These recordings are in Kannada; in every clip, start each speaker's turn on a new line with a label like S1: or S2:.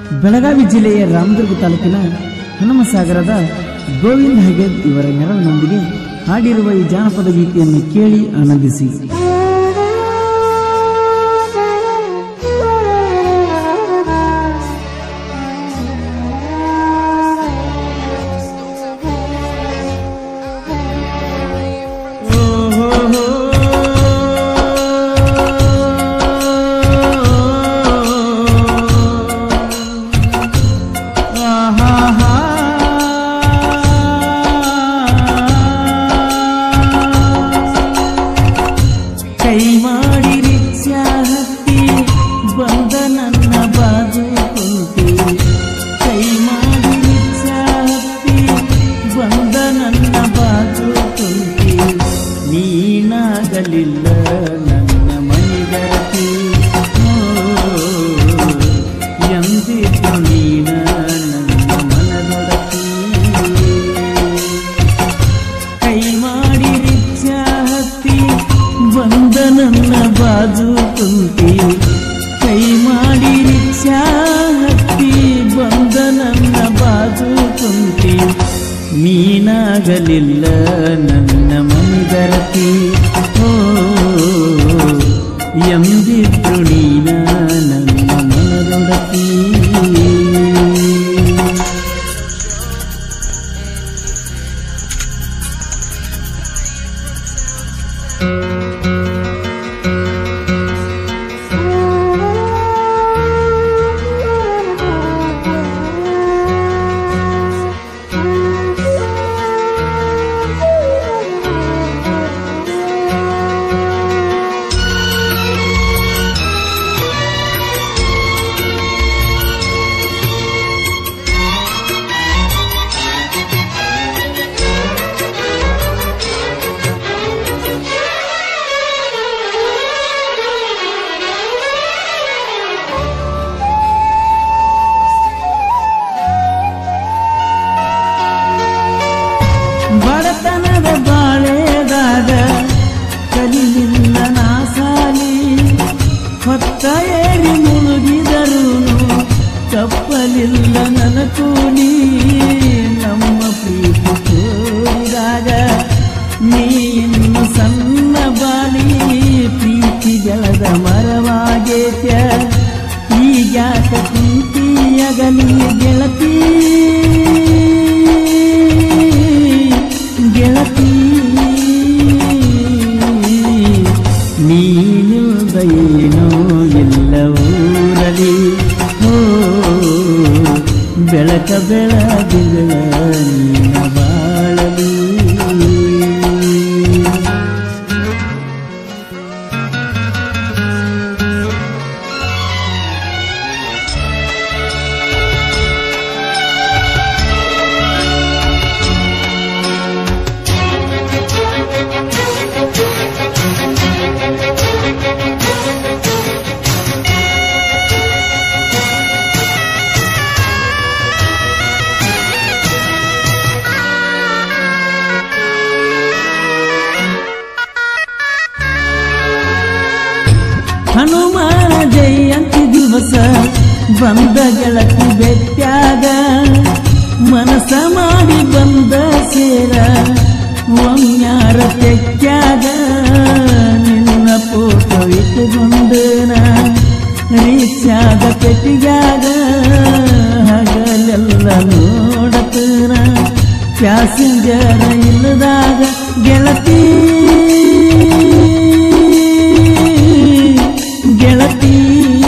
S1: ಬೆಳಗಾವಿ ಜಿಲ್ಲೆಯ ರಾಮದುರ್ಗ ತಾಲೂಕಿನ ಹನುಮಸಾಗರದ ಗೋವಿಂದ ಹಗೇದ್ ಇವರ ನೆರವಿನೊಂದಿಗೆ ಹಾಡಿರುವ ಈ ಜಾನಪದ ಗೀತೆಯನ್ನು ಕೇಳಿ ಆನಂದಿಸಿ ಕೈ ಮಾಡಿ ರಿಕ್ಷಾ ಹತ್ತಿ ಬಂದ ನನ್ನ ಬಾಜು ಕುಂತಿ ಕೈ ಮಾಡಿ ರಿಕ್ಷಾ ಹತ್ತಿ ಬಂದ ನನ್ನ ಬಾಜು ಕುಂತಿ ನೀನಾಗಲಿಲ್ಲ ನನ್ನ ಮೈಗರತಿ ಎಂದಿದ್ದು ನೀನ ನನ್ನ ಮನದೊಡತಿ ಕೈ ಮಾಡಿ ರಿಕ್ಷಾ ಹತ್ತಿ ಬಂದ ನನ್ನ ಬಾಜು ಕುಂತಿ ಕೈ ಮಾಡಿ ರಿಕ್ಷಾ ಹತ್ತಿ ಬಂದ ನನ್ನ ಬಾಜು ಕುಂತಿ ನೀನಾಗಲಿಲ್ಲ ನನ್ನ ಮನಿಗರತಿ ಓ ಎಂದಿದ್ರು ನೀನ ನನ್ನ ಮನದೊಡತಿ ಬಡತನದ ಬಾಳೆದಾಗ ಕಲಿಲಿಲ್ಲ ನಾ ಸಾಲಿ ಹೊತ್ತ ಏರಿ ಮುಳುಗಿದರೂನು ತಪ್ಪಲಿಲ್ಲ ನನ್ನ ಕೂಲಿ ನಮ್ಮ ಪ್ರೀತಿ ತೋರಿದಾಗ ನೀ ಇನ್ನು ಸಣ್ಣ ಬಾಲಿ ಪ್ರೀತಿ ಗೆಳದ ಮರವಾಗೇತ್ಯ ಈಗ್ಯಾಕ ಕುಂತಿಯಗಲಿ ಗೆಳತಿ ಗೆಳತಿ ನೀನಿಲ್ದ ಏನೋ ಎಲ್ಲ ಊರಲಿ ಓ ಬೆಳಕ ಬೆಳಗಿಗಳ ನೀನ ಬಾಳಲಿ ಹನುಮಾನ ಜಯಂತಿ ದಿವಸ ಬಂದ ಗೆಳತಿ ಬೆಟ್ಟ್ಯಾಗ ಮನಸ ಮಾಡಿ ಬಂದ ಸೇರ ಒಮ್ಯಾರ ತೆಕ್ಕ್ಯಾಗ ನಿನ್ನ ಫೋಟೋ ಇಟ್ಟುಕೊಂಡನ ರೀಕ್ಷಾದ ಪೆಟ್ಟಿಗ್ಯಾಗ ಹಗಲೆಲ್ಲ ನೋಡತನ ಪ್ಯಾಸೆಂಜರ್ ಇಲ್ಲದಾಗ ಗೆಳತಿ ಗೆಳತಿ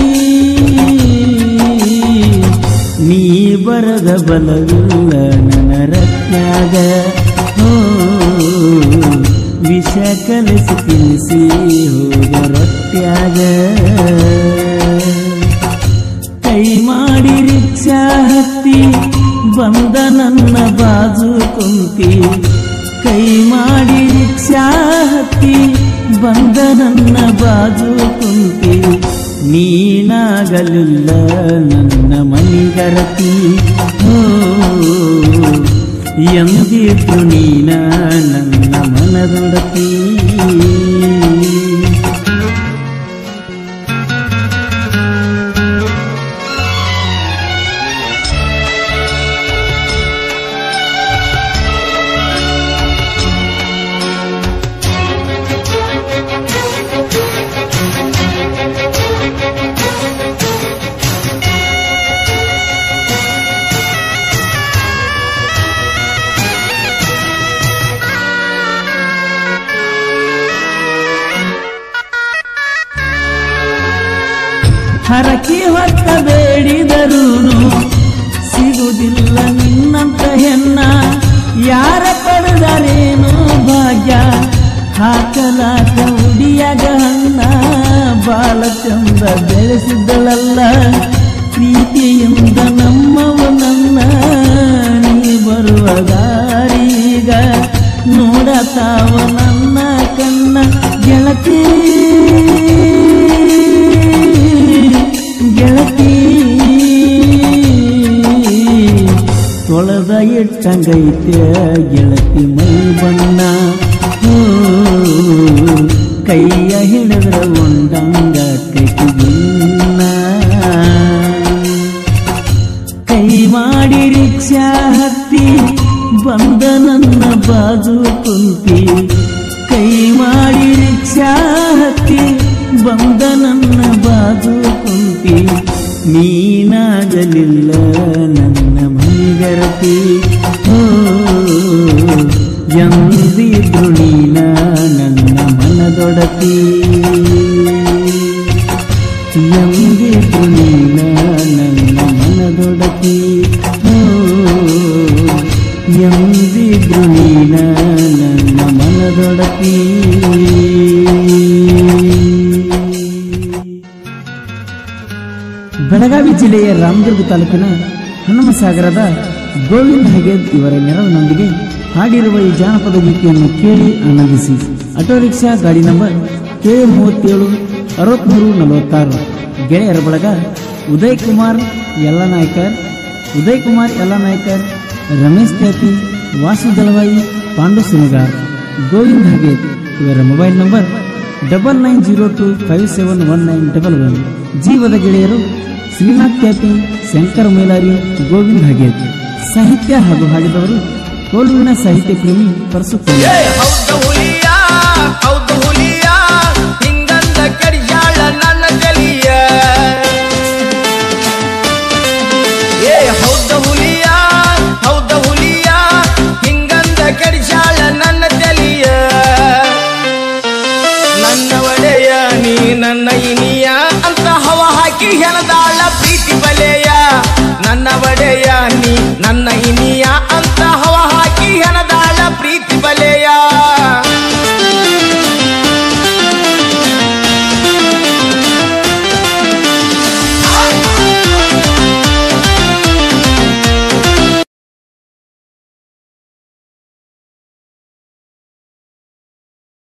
S1: ನೀ ಬರದ ಬಲವಿಲ್ಲ ನನ್ನ ರತ್ನಾಗ ಓ ವಿಷ ಕಲಿಸಿ ತಿನ್ನಿಸಿ ಹೋದ ರೊಟ್ಯಾಗ ಕೈ ಮಾಡಿ ರಿಕ್ಷಾ ಹತ್ತಿ ಬಂದ ನನ್ನ ಬಾಜು ಕುಂತಿ ಕೈ ಮಾಡಿ ರಿಕ್ಷಾ ಹತ್ತಿ ಬಂದ ನನ್ನ ಬಾಜು ಕುಂತಿ ನೀನಾಗಲಿಲ್ಲ ನನ್ನ ಮನಿಗರತಿ ಓ ಎಂದಿದ್ರು ನೀನ ನನ್ನ ಮನದೊಡತಿ ಹರಕೆ ಹೊತ್ತ ಬೇಡಿದರೂ ಸಿಗುವುದಿಲ್ಲ ನಿನ್ನಂತ ಹೆಣ್ಣ ಯಾರ ಪಡೆದರೇನು ಭಾಗ್ಯ ಹಾಕಲಾಕ ಉಡಿಯಾಗ ಹಣ್ಣ ಬಾಳ ಚಂದ ಬೆಳೆಸಿದ್ದಳಲ್ಲ ಪ್ರೀತಿಯಿಂದ ನಮ್ಮವ ನನ್ನ ನೀ ಬರುವ ದಾರೀಗ ನೋಡತಾವ ನನ್ನ ಕಣ್ಣ ಗೆಳತಿ ಗೆಳತಿ ತೊಳೆದ ಇಟ್ಟಂಗೈತೆ ಗೆಳತಿ ಮೈ ಬಣ್ಣ ಹೂ, ಕೈಯ ಹಿಡಿದ್ರ ಉಂಡಂಗ ಕೈಗಿನ್ನ ಕೈ ಮಾಡಿ ರಿಕ್ಷಾ ಹತ್ತಿ ಬಂದ ನನ್ನ ಬಾಜು ಕುಂತಿ ಕೈ ಮಾಡಿ ರಿಕ್ಷಾ ಹತ್ತಿ ಬಂದ ನನ್ನ ಬಾಜು ಕುಂತಿ ನೀನಾಗಲಿಲ್ಲ ನನ್ನ ಮೈಗರತಿ ಓ ಎಂದಿದ್ರು ನೀನ ನನ್ನ ಮನದೊಡತಿ ಎಂದಿದ್ರು ನೀನ ನನ್ನ ಮನದೊಡತಿ ಓ, ಎಂದಿದ್ರು ನೀನ ನನ್ನ ಮನದೊಡತಿ ಬೆಳಗಾವಿ ಜಿಲ್ಲೆಯ ರಾಮದುರ್ಗ ತಾಲೂಕಿನ ಹನುಮಸಾಗರದ ಗೋವಿಂದ ಹಗೇದ್ ಇವರ ನೆರವಿನೊಂದಿಗೆ ಹಾಡಿರುವ ಈ ಜಾನಪದ ಗೀತೆಯನ್ನು ಕೇಳಿ ಆನಂದಿಸಿ ಆಟೋ ರಿಕ್ಷಾ ಗಾಡಿ ನಂಬರ್ ಕೆ ಮೂವತ್ತೇಳು ಅರವತ್ಮೂರು ನಲವತ್ತಾರು ಗೆಳೆಯರ ಬಳಗ ಉದಯ್ ಕುಮಾರ್ ಯಲ್ಲನಾಯ್ಕರ್ ಉದಯ್ ಕುಮಾರ್ ಯಲ್ಲನಾಯ್ಕರ್ ರಮೇಶ್ ತ್ಯಾತಿ ವಾಸು ದಳವಾಯಿ ಪಾಂಡು ಸಿನಗಾರ್ ಗೋವಿಂದ್ ಹಗೇದ್ ಇವರ mobile number double nine zero two five seven one nine double one ಜೀವದ ಗೆಳೆಯರು ಶ್ರೀನಾಥ್ ತ್ಯಾತಿ ಶಂಕರ್ ಮೇಲಾರಿ ಗೋವಿಂದ್ ಹಗೇದ್ ಸಾಹಿತ್ಯ ಹಾಗೂ ಹಾಡಿದವರು ಕೋಲುವಿನ ಸಾಹಿತ್ಯ ಪ್ರೇಮಿ ಪರಸುಪ್ರಿಯ
S2: ಏ ಹೌದು ಹುಲಿಯ ಹೌದು ಹುಲಿಯ ಹಿಂಗಂದ ಕಡಿಯಾಳ ನನ್ನ ತಲಿಯ ಏ ಹೌದು ಹುಲಿಯ ಹೌದು ಹುಲಿಯ ಹಿಂಗಂದ ಕಡಿಯಾಳ ನನ್ನ ತಲಿಯ ನನ್ನ ಒಡೆಯ ನೀ ನನ್ನ ಇನಿಯ ಅಂತ ಹವ ಹಾಕಿ ಹೆಣದಾಳ ಪ್ರೀತಿ ಬಲೆ